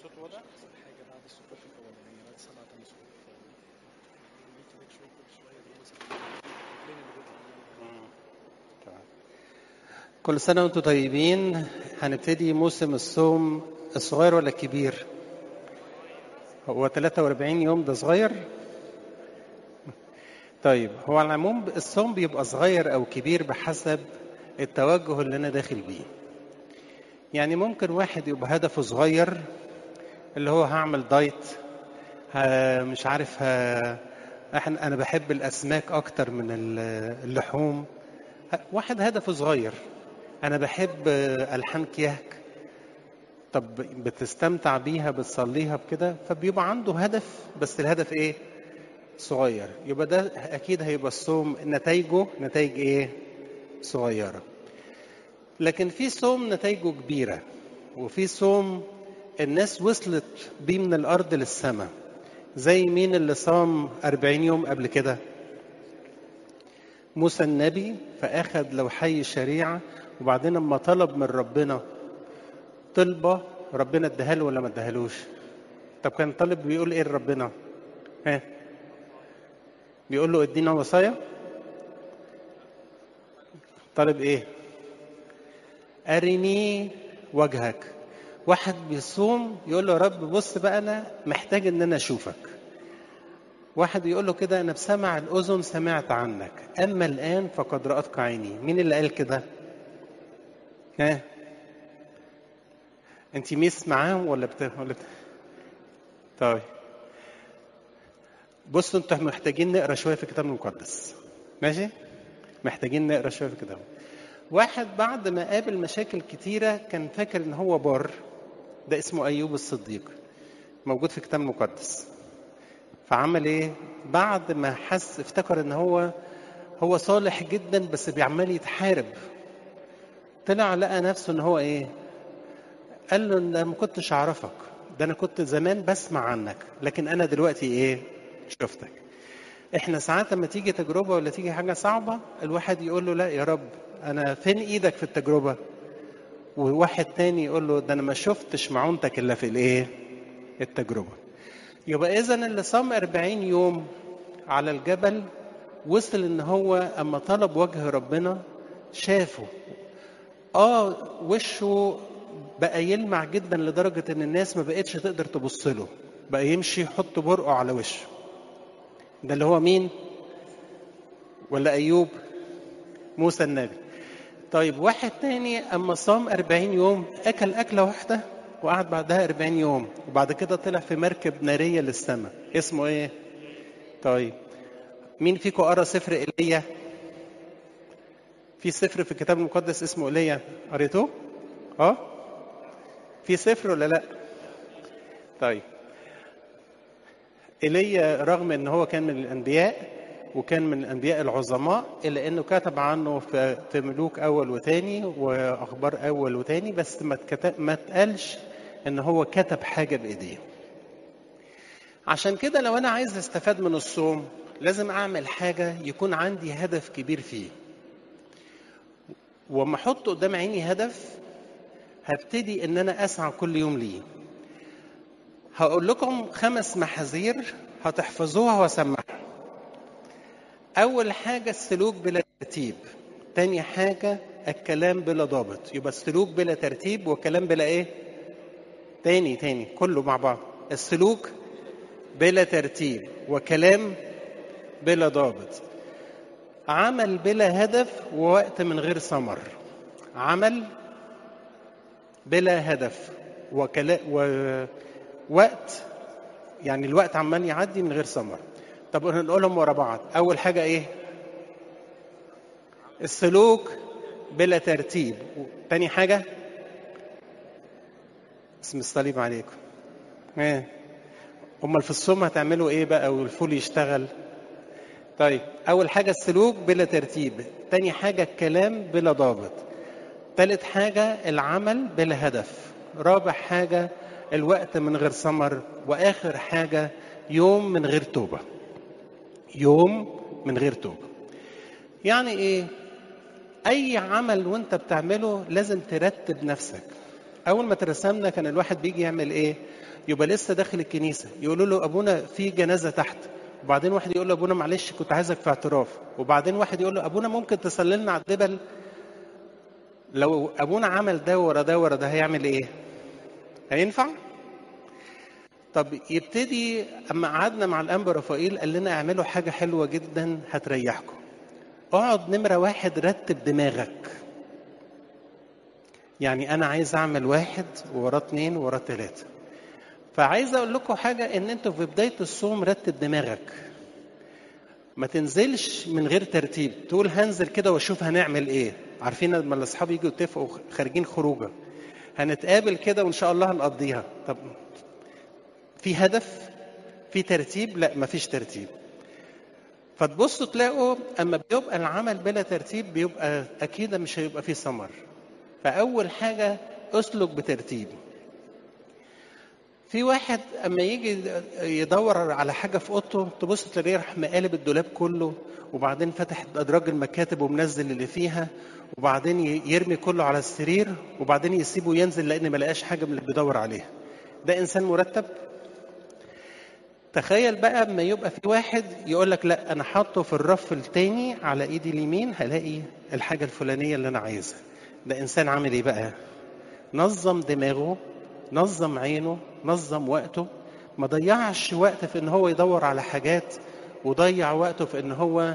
الصوت واضح؟ حاجة بعد الصفوف الأولانية بعد سبعة تاني صفوف قلت لك شوية كل شوية دي مثلا فين اللي بيطلع تمام. كل سنة وانتم طيبين هنبتدي موسم الصوم الصغير ولا الكبير؟ هو 43 يوم ده صغير؟ طيب هو على العموم الصوم بيبقى صغير أو كبير بحسب التوجه اللي أنا داخل بيه. يعني ممكن واحد يبقى هدفه صغير اللي هو هعمل دايت ها مش عارف ها احنا انا بحب الاسماك اكتر من ال- اللحوم ه- واحد هدفه صغير انا بحب الحان كياك طب بتستمتع بيها بتصليها بكده فبيبقى عنده هدف بس الهدف ايه صغير يبقى ده اكيد هيبقى الصوم نتائجه نتائج ايه صغيره لكن في صوم نتائجه كبيره وفي صوم الناس وصلت بيه من الارض للسماء زي مين اللي صام 40 يوم قبل كده موسى النبي فاخذ لوحي الشريعه وبعدين لما طلب من ربنا طلبه ربنا اداها له ولا ما اداهالوش طب كان طالب بيقول ايه لربنا ها بيقول له ادينا وصايا طالب ايه ارني وجهك واحد بيصوم يقول له يا رب بص بقى انا محتاج ان انا اشوفك واحد يقول له كده انا بسمع الاذن سمعت عنك اما الان فقد راتك عيني مين اللي قال كده ها انت ميس معاهم ولا بت... ولا بت... طيب بصوا انتوا محتاجين نقرا شويه في الكتاب المقدس ماشي محتاجين نقرا شويه في الكتاب واحد بعد ما قابل مشاكل كتيره كان فاكر ان هو بار ده اسمه ايوب الصديق موجود في الكتاب المقدس فعمل ايه بعد ما حس افتكر ان هو هو صالح جدا بس بيعمل يتحارب طلع لقى نفسه ان هو ايه قال له انا ما كنتش اعرفك ده انا كنت زمان بسمع عنك لكن انا دلوقتي ايه شفتك احنا ساعات لما تيجي تجربه ولا تيجي حاجه صعبه الواحد يقول له لا يا رب انا فين ايدك في التجربه وواحد تاني يقول له ده انا ما شفتش معونتك الا في الايه التجربه يبقى اذا اللي صام 40 يوم على الجبل وصل ان هو اما طلب وجه ربنا شافه اه وشه بقى يلمع جدا لدرجه ان الناس ما بقتش تقدر تبص له بقى يمشي يحط برقه على وشه ده اللي هو مين ولا ايوب موسى النبي طيب واحد تاني اما صام 40 يوم اكل اكله واحده وقعد بعدها 40 يوم وبعد كده طلع في مركب ناريه للسماء اسمه ايه طيب مين فيكم قرا سفر ايليا في سفر في الكتاب المقدس اسمه ايليا قريتوه اه في سفر ولا لا طيب ايليا رغم ان هو كان من الانبياء وكان من الانبياء العظماء الا انه كتب عنه في في ملوك اول وثاني واخبار اول وثاني بس ما اتكتب ما اتقالش ان هو كتب حاجه بايديه عشان كده لو انا عايز استفاد من الصوم لازم اعمل حاجه يكون عندي هدف كبير فيه وما احط قدام عيني هدف هبتدي ان انا اسعى كل يوم ليه هقول لكم خمس محاذير هتحفظوها واسمعها اول حاجه السلوك بلا ترتيب تاني حاجه الكلام بلا ضابط يبقى السلوك بلا ترتيب والكلام بلا ايه تاني تاني كله مع بعض السلوك بلا ترتيب وكلام بلا ضابط عمل بلا هدف ووقت من غير ثمر عمل بلا هدف وكلا ووقت يعني الوقت عمال يعدي من غير ثمر طب نقولهم ورا بعض اول حاجه ايه السلوك بلا ترتيب تاني حاجه اسم الصليب عليكم ايه امال في الصوم هتعملوا ايه بقى والفول يشتغل طيب اول حاجه السلوك بلا ترتيب تاني حاجه الكلام بلا ضابط تالت حاجه العمل بلا هدف رابع حاجه الوقت من غير ثمر واخر حاجه يوم من غير توبه يوم من غير توبه يعني ايه اي عمل وانت بتعمله لازم ترتب نفسك اول ما ترسمنا كان الواحد بيجي يعمل ايه يبقى لسه داخل الكنيسه يقولوا له ابونا في جنازه تحت وبعدين واحد يقول له ابونا معلش كنت عايزك في اعتراف وبعدين واحد يقول له ابونا ممكن تصلي لنا على الدبل لو ابونا عمل ده ورا ده ورا ده هيعمل ايه هينفع طب يبتدي اما قعدنا مع الانبا رفائيل قال لنا اعملوا حاجه حلوه جدا هتريحكم اقعد نمره واحد رتب دماغك يعني انا عايز اعمل واحد وراه اتنين وراه تلاته فعايز اقول لكم حاجه ان انتوا في بدايه الصوم رتب دماغك ما تنزلش من غير ترتيب تقول هنزل كده واشوف هنعمل ايه عارفين لما الاصحاب يجوا يتفقوا خارجين خروجه هنتقابل كده وان شاء الله هنقضيها طب في هدف في ترتيب لا مفيش ترتيب فتبصوا تلاقوا اما بيبقى العمل بلا ترتيب بيبقى اكيد مش هيبقى فيه ثمر فاول حاجه اسلك بترتيب في واحد اما يجي يدور على حاجه في اوضته تبص تلاقيه راح مقالب الدولاب كله وبعدين فتح ادراج المكاتب ومنزل اللي فيها وبعدين يرمي كله على السرير وبعدين يسيبه ينزل لان ما لقاش حاجه من اللي بيدور عليها ده انسان مرتب تخيل بقى اما يبقى في واحد يقول لك لا انا حاطه في الرف التاني على ايدي اليمين هلاقي الحاجه الفلانيه اللي انا عايزها ده انسان عامل ايه بقى نظم دماغه نظم عينه نظم وقته ما ضيعش وقت في ان هو يدور على حاجات وضيع وقته في ان هو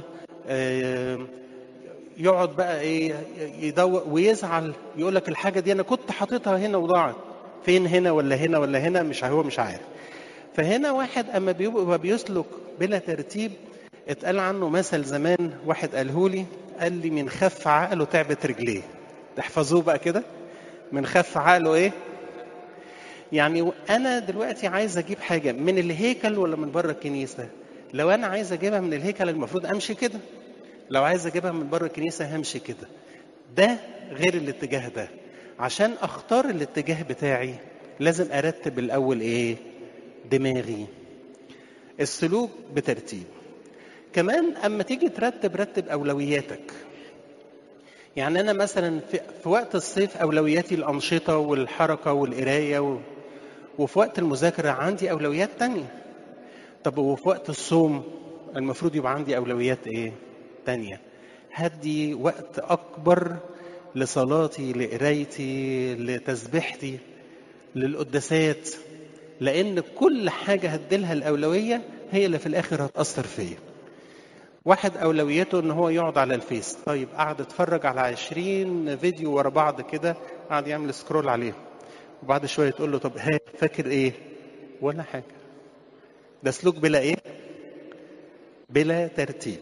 يقعد بقى ايه يدور ويزعل يقول لك الحاجه دي انا كنت حاططها هنا وضاعت فين هنا ولا هنا ولا هنا مش هو مش عارف فهنا واحد اما بيبقى بيسلك بلا ترتيب اتقال عنه مثل زمان واحد قاله لي قال لي من خف عقله تعبت رجليه تحفظوه بقى كده من خف عقله ايه يعني انا دلوقتي عايز اجيب حاجه من الهيكل ولا من بره الكنيسه لو انا عايز اجيبها من الهيكل المفروض امشي كده لو عايز اجيبها من بره الكنيسه همشي كده ده غير الاتجاه ده عشان اختار الاتجاه بتاعي لازم ارتب الاول ايه دماغي السلوك بترتيب كمان اما تيجي ترتب رتب اولوياتك يعني انا مثلا في, في وقت الصيف اولوياتي الانشطه والحركه والقرايه و... وفي وقت المذاكره عندي اولويات تانية طب وفي وقت الصوم المفروض يبقى عندي اولويات ايه تانية هدي وقت اكبر لصلاتي لقرايتي لتسبيحتي للقداسات لان كل حاجه هديلها الاولويه هي اللي في الاخر هتاثر فيا واحد اولويته ان هو يقعد على الفيس طيب قعد اتفرج على عشرين فيديو ورا بعض كده قعد يعمل سكرول عليهم وبعد شويه تقول له طب ها فاكر ايه ولا حاجه ده سلوك بلا ايه بلا ترتيب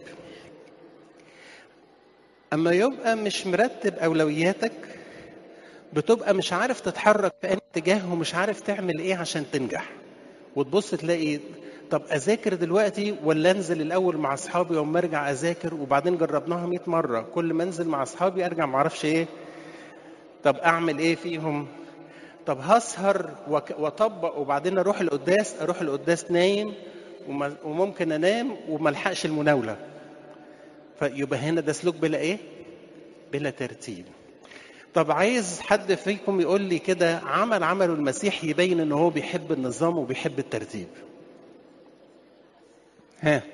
اما يبقى مش مرتب اولوياتك بتبقى مش عارف تتحرك في اي اتجاه ومش عارف تعمل ايه عشان تنجح وتبص تلاقي طب اذاكر دلوقتي ولا انزل الاول مع اصحابي واما ارجع اذاكر وبعدين جربناها 100 مره كل ما انزل مع اصحابي ارجع ما اعرفش ايه طب اعمل ايه فيهم طب هسهر واطبق وبعدين اروح القداس اروح القداس نايم وممكن انام وما الحقش المناوله فيبقى هنا ده سلوك بلا ايه بلا ترتيب طب عايز حد فيكم يقول لي كده عمل عمله المسيح يبين ان هو بيحب النظام وبيحب الترتيب ها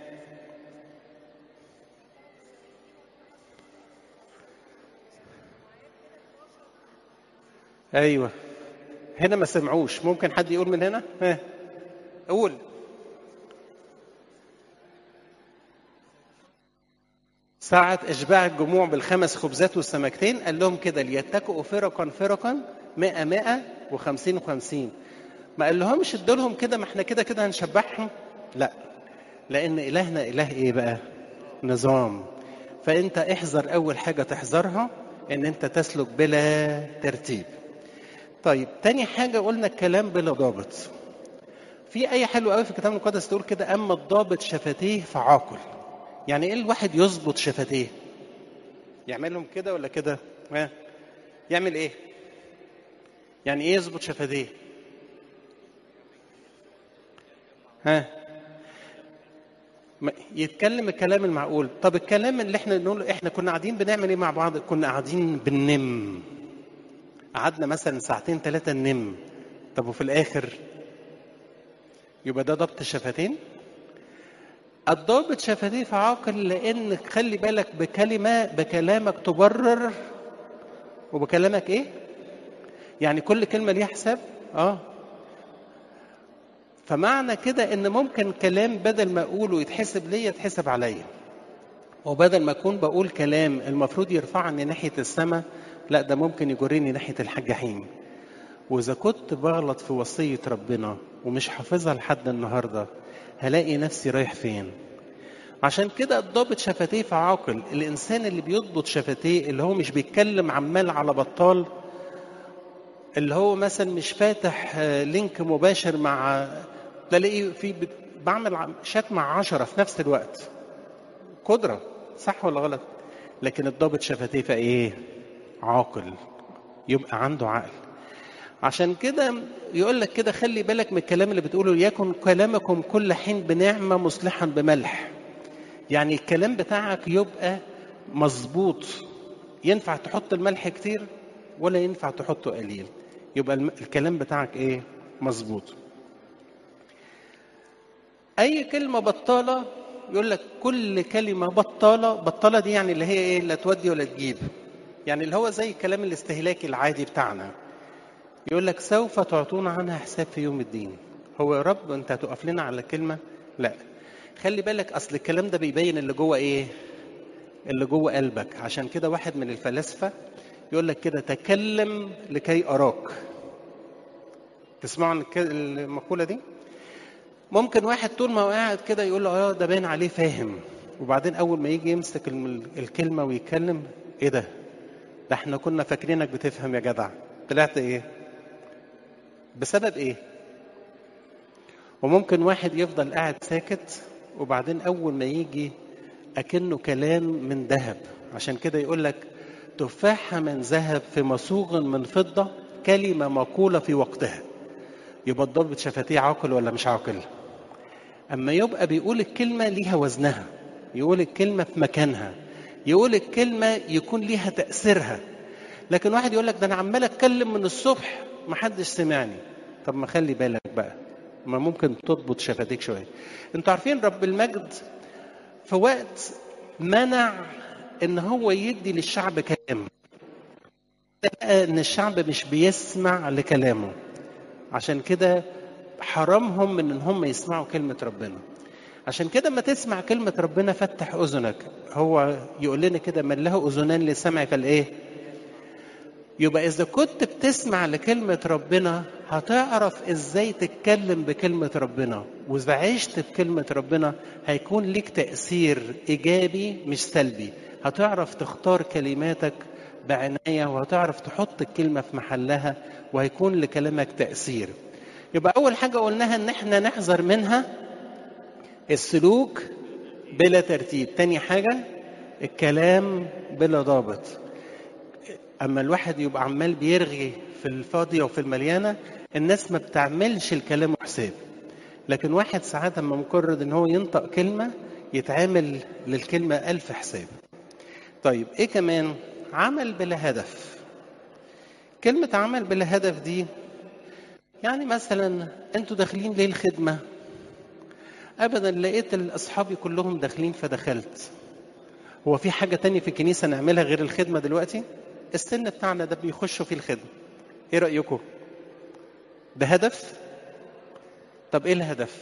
ايوه هنا ما سمعوش ممكن حد يقول من هنا ها قول ساعة إشباع الجموع بالخمس خبزات والسمكتين قال لهم كده ليتكئوا فرقا فرقا مئة مئة وخمسين وخمسين ما قال لهمش ادولهم كده ما احنا كده كده هنشبعهم لا لأن إلهنا إله إيه بقى نظام فأنت احذر أول حاجة تحذرها إن أنت تسلك بلا ترتيب طيب تاني حاجة قلنا الكلام بلا ضابط في آية حلوة قوي في الكتاب المقدس تقول كده أما الضابط شفتيه فعاقل يعني ايه الواحد يظبط شفتيه يعملهم كده ولا كده ها يعمل ايه يعني ايه يظبط شفتيه ها يتكلم الكلام المعقول طب الكلام اللي احنا نقول احنا كنا قاعدين بنعمل ايه مع بعض كنا قاعدين بننم قعدنا مثلا ساعتين ثلاثة ننم طب وفي الآخر يبقى ده ضبط شفتين الضابط شفتيه فعاقل لأن خلي بالك بكلمة بكلامك تبرر وبكلامك إيه؟ يعني كل كلمة ليها حساب؟ آه فمعنى كده ان ممكن كلام بدل ما اقوله يتحسب ليا يتحسب عليا وبدل ما اكون بقول كلام المفروض يرفعني ناحيه السماء لا ده ممكن يجرني ناحيه الجحيم واذا كنت بغلط في وصيه ربنا ومش حافظها لحد النهارده هلاقي نفسي رايح فين عشان كده الضابط شفتيه فعاقل الانسان اللي بيضبط شفتيه اللي هو مش بيتكلم عمال على بطال اللي هو مثلا مش فاتح لينك مباشر مع تلاقيه في بعمل شات مع عشرة في نفس الوقت قدرة صح ولا غلط لكن الضابط شفتيه فايه عاقل يبقى عنده عقل عشان كده يقول لك كده خلي بالك من الكلام اللي بتقوله يكن كلامكم كل حين بنعمة مصلحا بملح يعني الكلام بتاعك يبقى مظبوط ينفع تحط الملح كتير ولا ينفع تحطه قليل يبقى الكلام بتاعك ايه مظبوط اي كلمه بطاله يقول لك كل كلمه بطاله بطاله دي يعني اللي هي ايه لا تودي ولا تجيب يعني اللي هو زي الكلام الاستهلاكي العادي بتاعنا يقول لك سوف تعطون عنها حساب في يوم الدين هو يا رب انت هتقف لنا على كلمه لا خلي بالك اصل الكلام ده بيبين اللي جوه ايه اللي جوه قلبك عشان كده واحد من الفلاسفه يقول لك كده تكلم لكي اراك تسمعوا عن المقوله دي ممكن واحد طول ما هو قاعد كده يقول له اه ده باين عليه فاهم وبعدين اول ما يجي يمسك الكلمه ويتكلم ايه ده ده احنا كنا فاكرينك بتفهم يا جدع طلعت ايه بسبب ايه وممكن واحد يفضل قاعد ساكت وبعدين اول ما يجي اكنه كلام من ذهب عشان كده يقول لك تفاحة من ذهب في مصوغ من فضة كلمة مقولة في وقتها يبقى الضابط شفتيه عاقل ولا مش عاقل أما يبقى بيقول الكلمة ليها وزنها يقول الكلمة في مكانها يقول الكلمة يكون ليها تأثيرها لكن واحد يقول لك ده أنا عمال أتكلم من الصبح محدش سمعني طب ما خلي بالك بقى ما ممكن تضبط شفتيك شوية انتوا عارفين رب المجد في وقت منع ان هو يدي للشعب كلام لقى ان الشعب مش بيسمع لكلامه عشان كده حرمهم من ان هم يسمعوا كلمة ربنا عشان كده ما تسمع كلمة ربنا فتح أذنك هو يقول لنا كده من له أذنان للسمع فالإيه يبقى إذا كنت بتسمع لكلمة ربنا هتعرف إزاي تتكلم بكلمة ربنا وإذا عشت بكلمة ربنا هيكون ليك تأثير إيجابي مش سلبي هتعرف تختار كلماتك بعناية وهتعرف تحط الكلمة في محلها وهيكون لكلامك تأثير يبقى أول حاجة قلناها إن إحنا نحذر منها السلوك بلا ترتيب تاني حاجة الكلام بلا ضابط أما الواحد يبقى عمال بيرغي في الفاضية وفي المليانة الناس ما بتعملش الكلام حساب لكن واحد ساعات اما مجرد ان هو ينطق كلمة يتعامل للكلمة ألف حساب طيب ايه كمان عمل بلا هدف كلمة عمل بلا هدف دي يعني مثلا انتوا داخلين ليه الخدمة ابدا لقيت اصحابي كلهم داخلين فدخلت هو في حاجة تانية في الكنيسة نعملها غير الخدمة دلوقتي السن بتاعنا ده بيخشوا في الخدمة ايه رأيكم ده هدف طب ايه الهدف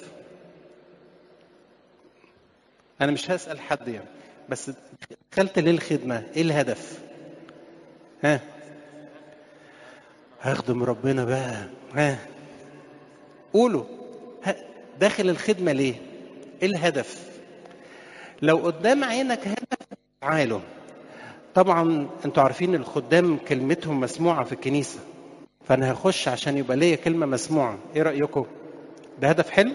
انا مش هسأل حد يعني بس دخلت ليه الخدمة ايه الهدف ها هخدم ربنا بقى ها قولوا داخل الخدمة ليه ايه الهدف لو قدام عينك هدف تعالوا طبعا انتوا عارفين الخدام كلمتهم مسموعة في الكنيسة فانا هخش عشان يبقى ليا كلمة مسموعة ايه رأيكم ده هدف حلو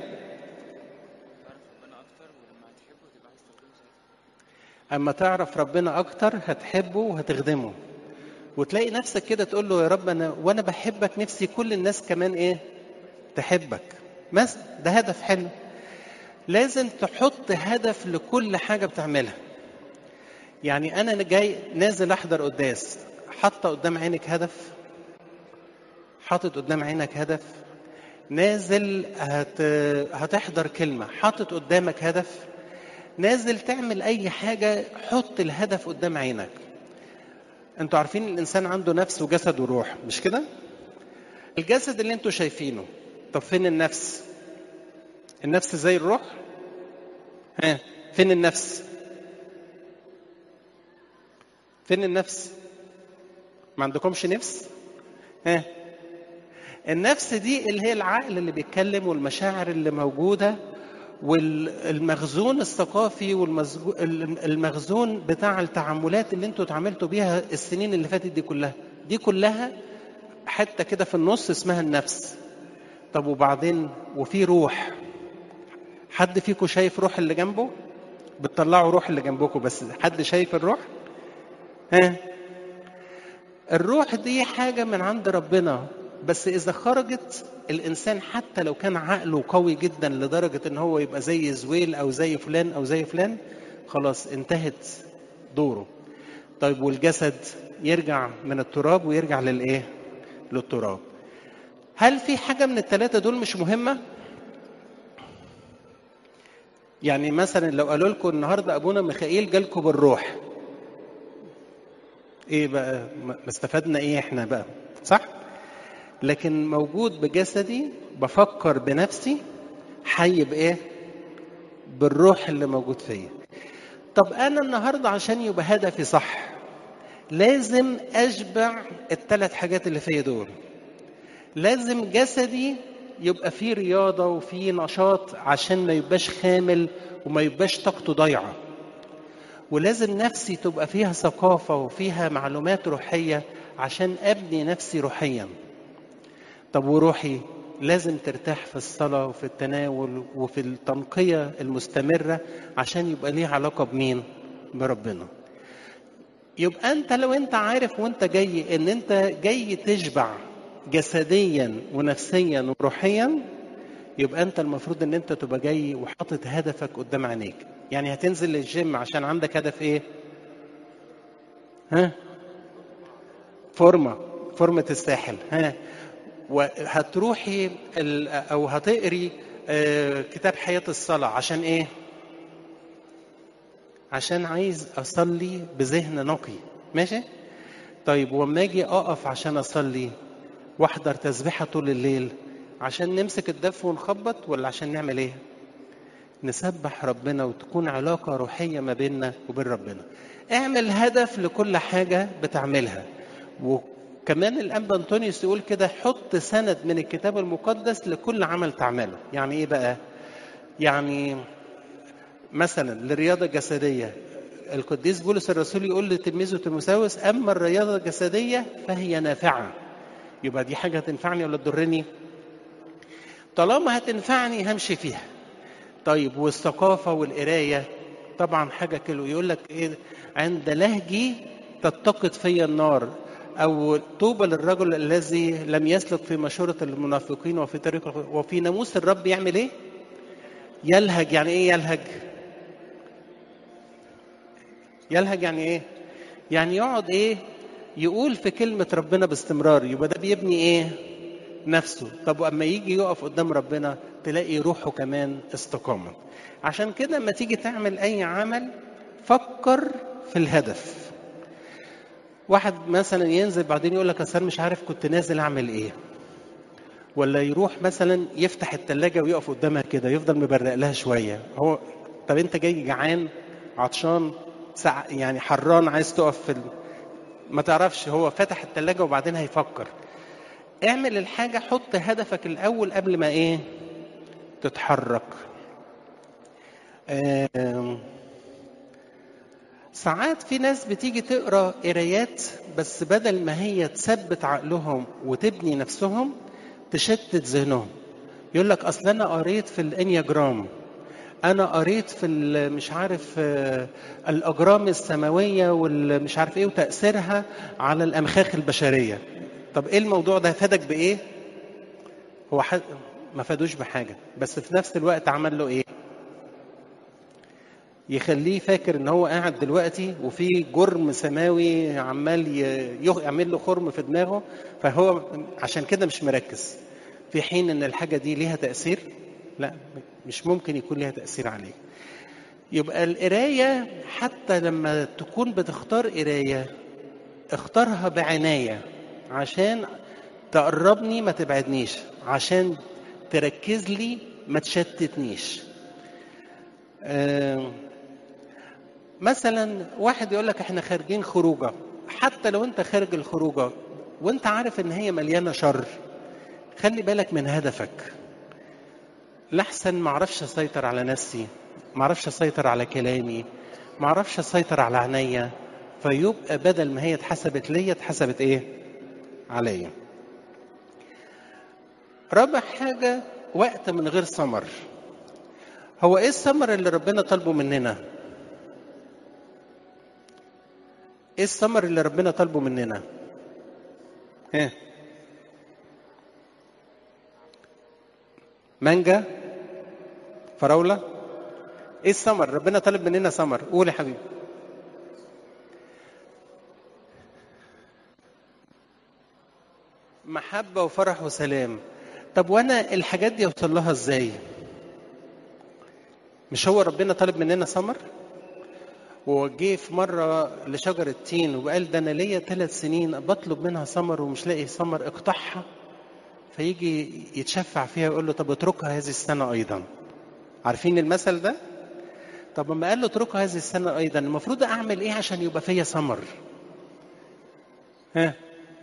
اما تعرف ربنا اكتر هتحبه وهتخدمه وتلاقي نفسك كده تقول له يا رب انا وانا بحبك نفسي كل الناس كمان ايه تحبك مثلا ده هدف حلو لازم تحط هدف لكل حاجه بتعملها يعني انا جاي نازل احضر قداس حاطه قدام عينك هدف حاطط قدام عينك هدف نازل هت... هتحضر كلمة حاطط قدامك هدف نازل تعمل أي حاجة حط الهدف قدام عينك انتوا عارفين الإنسان عنده نفس وجسد وروح مش كده؟ الجسد اللي انتوا شايفينه طب فين النفس؟ النفس زي الروح؟ ها فين النفس؟ فين النفس؟ ما عندكمش نفس؟ ها النفس دي اللي هي العقل اللي بيتكلم والمشاعر اللي موجوده والمخزون الثقافي والمخزون بتاع التعاملات اللي انتوا اتعاملتوا بيها السنين اللي فاتت دي كلها دي كلها حته كده في النص اسمها النفس طب وبعدين وفي روح حد فيكم شايف روح اللي جنبه بتطلعوا روح اللي جنبكم بس حد شايف الروح ها الروح دي حاجة من عند ربنا بس إذا خرجت الإنسان حتى لو كان عقله قوي جدا لدرجة إن هو يبقى زي زويل أو زي فلان أو زي فلان خلاص انتهت دوره طيب والجسد يرجع من التراب ويرجع للإيه؟ للتراب هل في حاجة من الثلاثة دول مش مهمة؟ يعني مثلا لو قالوا لكم النهارده ابونا ميخائيل جالكم بالروح ايه بقى ما استفدنا ايه احنا بقى صح لكن موجود بجسدي بفكر بنفسي حي بايه بالروح اللي موجود فيا طب انا النهارده عشان يبقى هدفي صح لازم اشبع الثلاث حاجات اللي فيا دول لازم جسدي يبقى فيه رياضة وفيه نشاط عشان ما يبقاش خامل وما يبقاش طاقته ضايعة ولازم نفسي تبقى فيها ثقافة وفيها معلومات روحية عشان أبني نفسي روحيا طب وروحي لازم ترتاح في الصلاة وفي التناول وفي التنقية المستمرة عشان يبقى ليه علاقة بمين؟ بربنا يبقى أنت لو أنت عارف وأنت جاي إن أنت جاي تشبع جسديا ونفسيا وروحيا يبقى انت المفروض ان انت تبقى جاي وحاطط هدفك قدام عينيك يعني هتنزل للجيم عشان عندك هدف ايه ها فورمة فورمة الساحل ها وهتروحي او هتقري كتاب حياة الصلاة عشان ايه عشان عايز اصلي بذهن نقي ماشي طيب وما اجي اقف عشان اصلي واحضر تسبيحة طول الليل عشان نمسك الدف ونخبط ولا عشان نعمل ايه؟ نسبح ربنا وتكون علاقة روحية ما بيننا وبين ربنا. اعمل هدف لكل حاجة بتعملها. وكمان الأنبا أنطونيوس يقول كده حط سند من الكتاب المقدس لكل عمل تعمله. يعني ايه بقى؟ يعني مثلا للرياضة الجسدية القديس بولس الرسول يقول لتلميذه تيموثاوس أما الرياضة الجسدية فهي نافعة يبقى دي حاجة هتنفعني ولا تضرني؟ طالما هتنفعني همشي فيها. طيب والثقافة والقراية طبعا حاجة كيلو يقول لك إيه عند لهجي تتقد في النار أو طوبى للرجل الذي لم يسلك في مشورة المنافقين وفي طريق وفي ناموس الرب يعمل إيه؟ يلهج يعني إيه يلهج؟ يلهج يعني إيه؟ يعني يقعد إيه؟ يقول في كلمة ربنا باستمرار يبقى ده بيبني ايه؟ نفسه طب واما يجي يقف قدام ربنا تلاقي روحه كمان استقامة عشان كده لما تيجي تعمل اي عمل فكر في الهدف واحد مثلا ينزل بعدين يقول لك اصل مش عارف كنت نازل اعمل ايه ولا يروح مثلا يفتح التلاجة ويقف قدامها كده يفضل مبرق لها شوية هو طب انت جاي جعان عطشان سع... يعني حران عايز تقف في ال... ما تعرفش هو فتح التلاجة وبعدين هيفكر اعمل الحاجة حط هدفك الأول قبل ما إيه تتحرك ساعات في ناس بتيجي تقرا قرايات بس بدل ما هي تثبت عقلهم وتبني نفسهم تشتت ذهنهم يقول لك اصل انا قريت في الانياجرام انا قريت في مش عارف الاجرام السماويه والمش عارف ايه وتاثيرها على الامخاخ البشريه طب ايه الموضوع ده فادك بايه هو حد ما فادوش بحاجه بس في نفس الوقت عمل له ايه يخليه فاكر ان هو قاعد دلوقتي وفي جرم سماوي عمال ي- يخ- يعمل له خرم في دماغه فهو عشان كده مش مركز في حين ان الحاجه دي ليها تاثير لا مش ممكن يكون ليها تاثير عليه يبقى القرايه حتى لما تكون بتختار قرايه اختارها بعنايه عشان تقربني ما تبعدنيش عشان تركز لي ما تشتتنيش آه، مثلا واحد يقول لك احنا خارجين خروجه حتى لو انت خارج الخروجه وانت عارف ان هي مليانه شر خلي بالك من هدفك لحسن ما اعرفش اسيطر على نفسي ما اعرفش اسيطر على كلامي ما اعرفش اسيطر على عينيا فيبقى بدل ما هي اتحسبت ليا اتحسبت ايه عليا رابع حاجه وقت من غير ثمر هو ايه الثمر اللي ربنا طالبه مننا ايه الثمر اللي ربنا طالبه مننا ها مانجا فراولة ايه الثمر ربنا طالب مننا ثمر قول يا حبيبي محبة وفرح وسلام طب وانا الحاجات دي اوصل لها ازاي مش هو ربنا طالب مننا ثمر وجه في مرة لشجرة تين وقال ده أنا ليا ثلاث سنين بطلب منها ثمر ومش لاقي ثمر اقطعها فيجي يتشفع فيها ويقول له طب اتركها هذه السنة أيضا عارفين المثل ده؟ طب لما قال له اتركها هذه السنة أيضا المفروض أعمل إيه عشان يبقى فيا ثمر؟ ها؟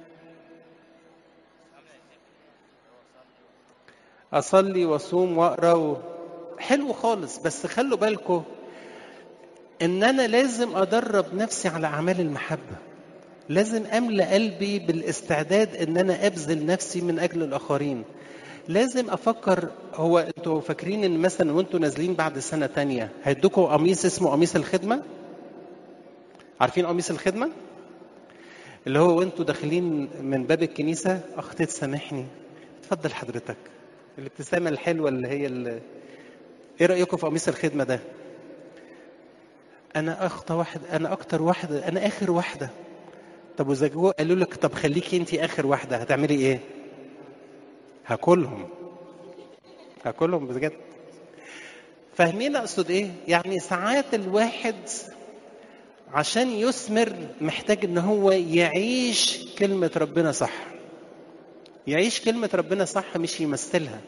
أصلي وأصوم وأقرأ و... حلو خالص بس خلوا بالكم ان انا لازم ادرب نفسي على اعمال المحبه لازم املى قلبي بالاستعداد ان انا ابذل نفسي من اجل الاخرين لازم افكر هو انتوا فاكرين ان مثلا وانتوا نازلين بعد سنه تانية هيدوكوا قميص اسمه قميص الخدمه عارفين قميص الخدمه اللي هو وانتوا داخلين من باب الكنيسه اختي تسامحني اتفضل حضرتك الابتسامه الحلوه اللي هي اللي ايه رايكم في قميص الخدمه ده انا اخطى واحد انا اكتر واحده انا اخر واحده طب واذا جوه قالوا لك طب خليكي انت اخر واحده هتعملي ايه هاكلهم هاكلهم بجد فاهمين اقصد ايه يعني ساعات الواحد عشان يثمر محتاج ان هو يعيش كلمه ربنا صح يعيش كلمه ربنا صح مش يمثلها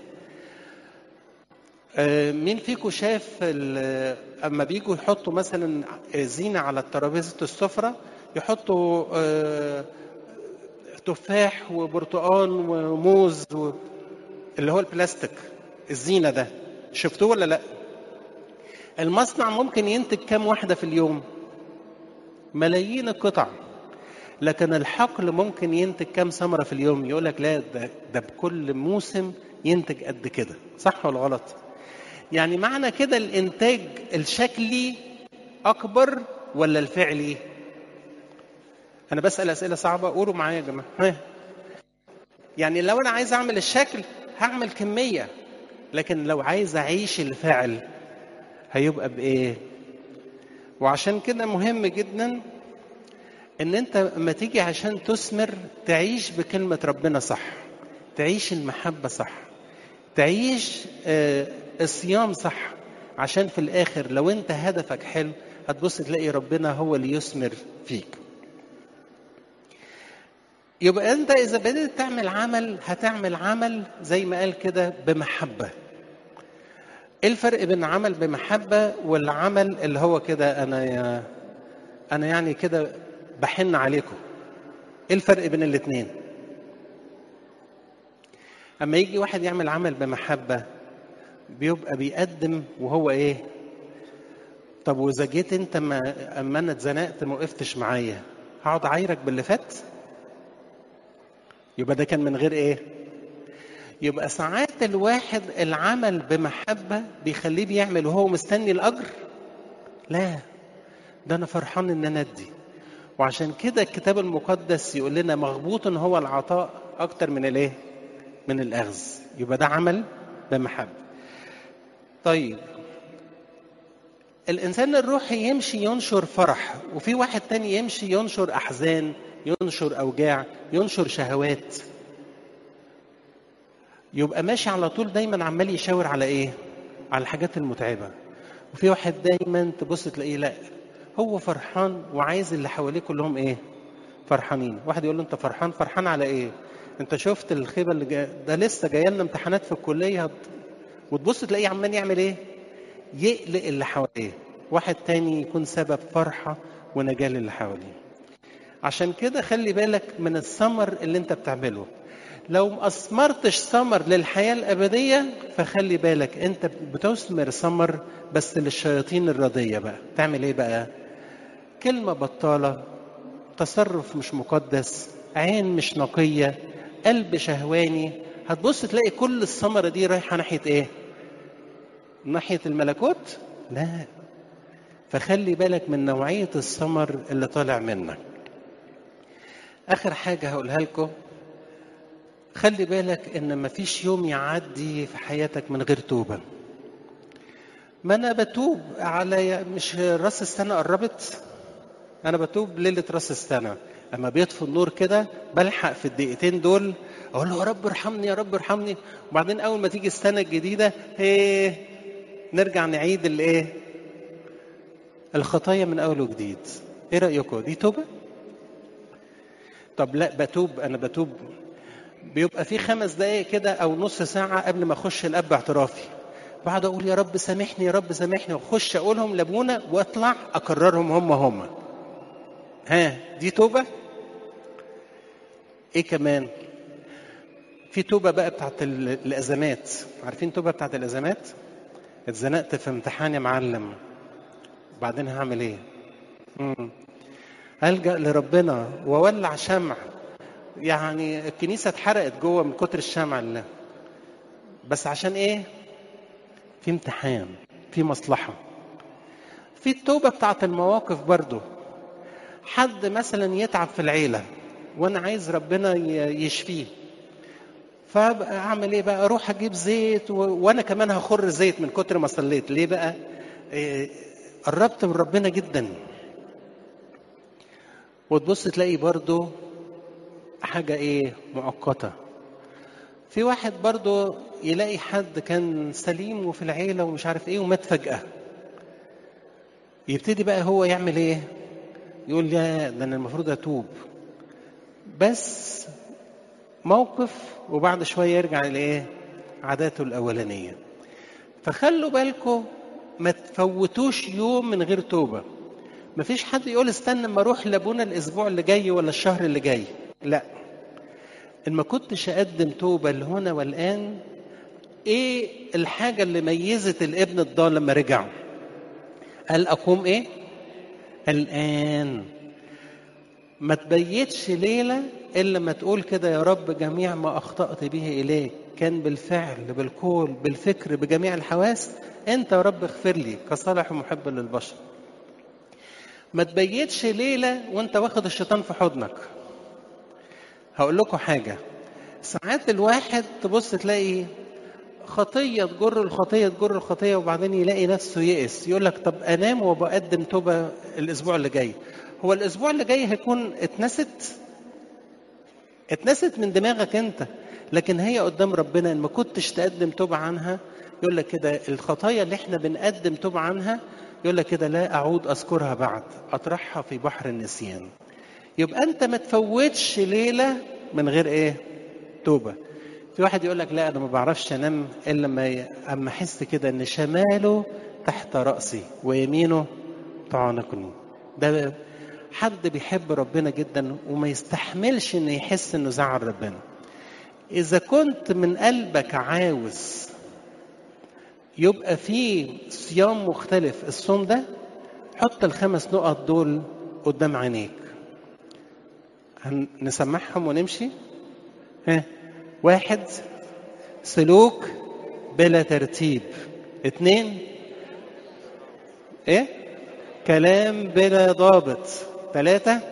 آه، مين فيكم شاف ال- اما بيجوا يحطوا مثلا زينه على ترابيزه السفره يحطوا آه، تفاح وبرتقال وموز و... اللي هو البلاستيك الزينه ده شفتوه ولا لا المصنع ممكن ينتج كام واحده في اليوم ملايين القطع لكن الحقل ممكن ينتج كام ثمره في اليوم يقول لك لا ده, ده بكل موسم ينتج قد كده صح ولا غلط يعني معنى كده الانتاج الشكلي اكبر ولا الفعلي انا بسال اسئله صعبه قولوا معايا يا جماعه ها. يعني لو انا عايز اعمل الشكل هعمل كميه لكن لو عايز اعيش الفعل هيبقى بايه وعشان كده مهم جدا ان انت لما تيجي عشان تثمر تعيش بكلمه ربنا صح تعيش المحبه صح تعيش آه، الصيام صح عشان في الاخر لو انت هدفك حلو هتبص تلاقي ربنا هو اللي يثمر فيك يبقى انت اذا بدأت تعمل عمل هتعمل عمل زي ما قال كده بمحبه ايه الفرق بين عمل بمحبه والعمل اللي هو كده انا يا انا يعني كده بحن عليكم ايه الفرق بين الاثنين اما يجي واحد يعمل عمل بمحبه بيبقى بيقدم وهو ايه طب واذا جيت انت ما اما انا اتزنقت ما وقفتش معايا هقعد اعايرك باللي فات يبقى ده كان من غير ايه يبقى ساعات الواحد العمل بمحبه بيخليه بيعمل وهو مستني الاجر لا ده انا فرحان ان انا ادي وعشان كده الكتاب المقدس يقول لنا مغبوط هو العطاء اكتر من الايه من الاخذ يبقى ده عمل بمحبه طيب الانسان الروحي يمشي ينشر فرح وفي واحد تاني يمشي ينشر احزان ينشر اوجاع ينشر شهوات يبقى ماشي على طول دايما عمال يشاور على ايه على الحاجات المتعبه وفي واحد دايما تبص تلاقيه لا هو فرحان وعايز اللي حواليه كلهم ايه فرحانين واحد يقول له انت فرحان فرحان على ايه انت شفت الخيبه اللي جا... ده لسه جايه لنا امتحانات في الكليه هت... وتبص تلاقيه عمال يعمل ايه يقلق اللي حواليه واحد تاني يكون سبب فرحه ونجاه للي حواليه عشان كده خلي بالك من الثمر اللي انت بتعمله لو ما اثمرتش ثمر للحياه الابديه فخلي بالك انت بتثمر ثمر بس للشياطين الرضيه بقى تعمل ايه بقى كلمه بطاله تصرف مش مقدس عين مش نقيه قلب شهواني هتبص تلاقي كل الثمره دي رايحه ناحيه ايه ناحيه الملكوت لا فخلي بالك من نوعيه الثمر اللي طالع منك اخر حاجه هقولها لكم خلي بالك ان مفيش يوم يعدي في حياتك من غير توبه ما انا بتوب على مش راس السنه قربت انا بتوب ليله راس السنه اما بيطفي النور كده بلحق في الدقيقتين دول اقول له يا رب ارحمني يا رب ارحمني وبعدين اول ما تيجي السنه الجديده ايه نرجع نعيد الايه الخطايا من اول وجديد ايه رايكم دي توبه طب لا بتوب انا بتوب بيبقى في خمس دقايق كده او نص ساعه قبل ما اخش الاب اعترافي بقعد اقول يا رب سامحني يا رب سامحني واخش اقولهم لابونا واطلع اكررهم هم هم ها دي توبه ايه كمان في توبه بقى بتاعت الازمات عارفين توبه بتاعت الازمات اتزنقت في امتحان يا معلم وبعدين هعمل ايه مم. الجا لربنا واولع شمع يعني الكنيسه اتحرقت جوه من كتر الشمع اللي بس عشان ايه في امتحان في مصلحه في التوبه بتاعت المواقف برضو حد مثلا يتعب في العيله وانا عايز ربنا يشفيه فابقى اعمل ايه بقى اروح اجيب زيت و... وانا كمان هخر زيت من كتر ما صليت ليه بقى إيه... قربت من ربنا جدا وتبص تلاقي برضو حاجة ايه مؤقتة في واحد برضو يلاقي حد كان سليم وفي العيلة ومش عارف ايه ومات فجأة يبتدي بقى هو يعمل ايه يقول يا ده انا المفروض اتوب بس موقف وبعد شوية يرجع لايه عاداته الأولانية فخلوا بالكم ما تفوتوش يوم من غير توبة مفيش حد يقول استنى اما اروح لابونا الاسبوع اللي جاي ولا الشهر اللي جاي لا ان ما كنتش اقدم توبه لهنا والان ايه الحاجه اللي ميزت الابن الضال لما رجع قال اقوم ايه الان ما تبيتش ليله الا ما تقول كده يا رب جميع ما اخطات به اليك كان بالفعل بالقول بالفكر بجميع الحواس انت يا رب اغفر لي كصالح ومحب للبشر ما تبيتش ليله وانت واخد الشيطان في حضنك هقول لكم حاجه ساعات الواحد تبص تلاقي خطيه تجر الخطيه تجر الخطيه وبعدين يلاقي نفسه يئس يقول لك طب انام وبقدم توبه الاسبوع اللي جاي هو الاسبوع اللي جاي هيكون اتنست اتنست من دماغك انت لكن هي قدام ربنا ان ما كنتش تقدم توبه عنها يقول لك كده الخطايا اللي احنا بنقدم توبه عنها يقول لك كده لا اعود اذكرها بعد اطرحها في بحر النسيان يبقى انت ما تفوتش ليله من غير ايه توبه في واحد يقول لك لا انا ما بعرفش انام الا لما اما احس كده ان شماله تحت راسي ويمينه تعانقني ده حد بيحب ربنا جدا وما يستحملش انه يحس انه زعل ربنا اذا كنت من قلبك عاوز يبقى في صيام مختلف الصوم ده حط الخمس نقط دول قدام عينيك نسمعهم ونمشي ها واحد سلوك بلا ترتيب اتنين ايه كلام بلا ضابط ثلاثة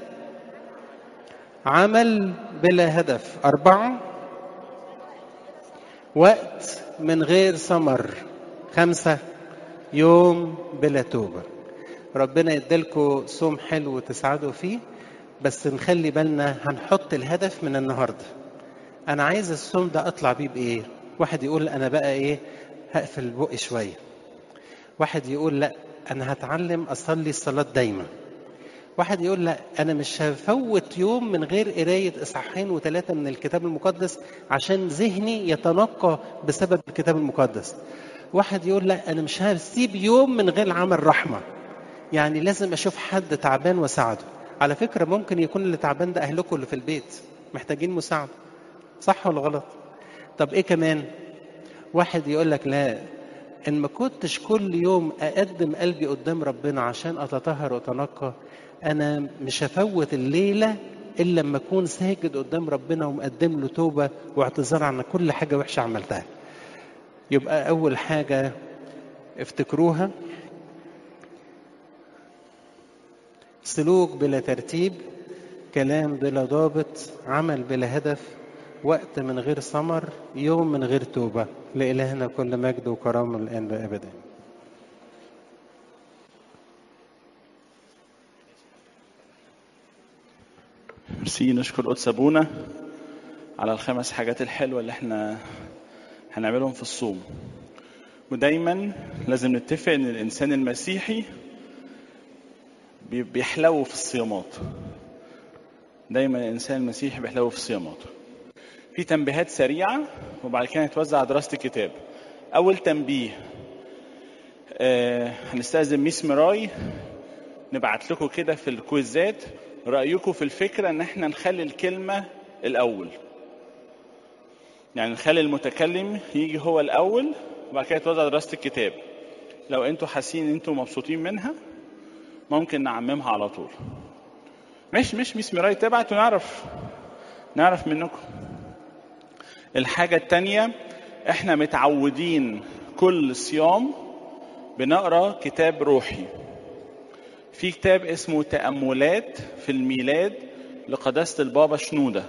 عمل بلا هدف أربعة وقت من غير ثمر خمسة يوم بلا توبة ربنا يديلكوا صوم حلو وتسعدوا فيه بس نخلي بالنا هنحط الهدف من النهارده انا عايز الصوم ده اطلع بيه بايه واحد يقول انا بقى ايه هقفل بقي شويه واحد يقول لا انا هتعلم اصلي الصلاه دايما واحد يقول لا انا مش هفوت يوم من غير قرايه اصحاحين وثلاثه من الكتاب المقدس عشان ذهني يتنقى بسبب الكتاب المقدس واحد يقول لا انا مش هسيب يوم من غير عمل رحمه يعني لازم اشوف حد تعبان واساعده على فكره ممكن يكون اللي تعبان ده اهلكم اللي في البيت محتاجين مساعده صح ولا غلط طب ايه كمان واحد يقول لك لا ان ما كنتش كل يوم اقدم قلبي قدام ربنا عشان اتطهر واتنقى انا مش هفوت الليله الا لما اكون ساجد قدام ربنا ومقدم له توبه واعتذار عن كل حاجه وحشه عملتها يبقى اول حاجه افتكروها سلوك بلا ترتيب كلام بلا ضابط عمل بلا هدف وقت من غير ثمر يوم من غير توبة لإلهنا كل مجد وكرامة الآن وأبدا ميرسي نشكر قدس ابونا على الخمس حاجات الحلوه اللي احنا هنعملهم في الصوم ودايما لازم نتفق ان الانسان المسيحي بي- بيحلو في الصيامات دايما الانسان المسيحي بيحلو في الصيامات في تنبيهات سريعه وبعد كده نتوزع دراسه الكتاب اول تنبيه آه هنستاذن ميس مراي نبعت لكم كده في الكويزات رايكم في الفكره ان احنا نخلي الكلمه الاول يعني نخلي المتكلم يجي هو الاول وبعد كده توزع دراسه الكتاب لو انتوا حاسين ان انتوا مبسوطين منها ممكن نعممها على طول مش مش ميس مراي تبعت ونعرف نعرف منكم الحاجة التانية احنا متعودين كل صيام بنقرا كتاب روحي في كتاب اسمه تأملات في الميلاد لقداسة البابا شنودة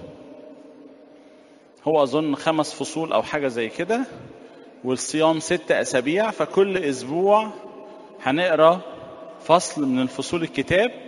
هو أظن خمس فصول أو حاجة زي كده والصيام ست أسابيع فكل أسبوع هنقرا فصل من الفصول الكتاب